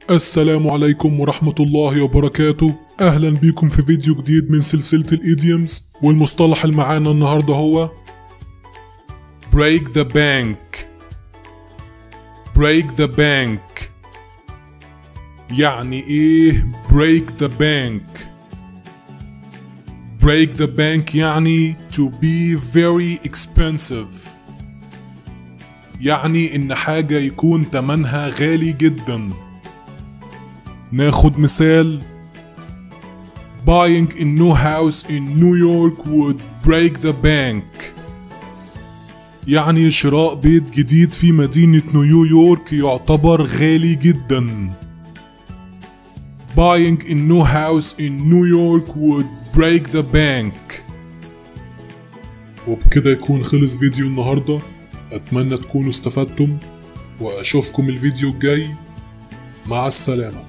السلام عليكم ورحمة الله وبركاته أهلا بيكم في فيديو جديد من سلسلة الإيديومز والمصطلح اللي معانا النهاردة هو break the bank break the bank يعني إيه break the bank break the bank يعني to be very expensive يعني إن حاجة يكون تمنها غالي جدا ناخد مثال Buying a new house in New York would break the bank يعني شراء بيت جديد في مدينة نيويورك يعتبر غالي جدا Buying a new house in New York would break the bank وبكده يكون خلص فيديو النهاردة أتمنى تكونوا استفدتم وأشوفكم الفيديو الجاي مع السلامة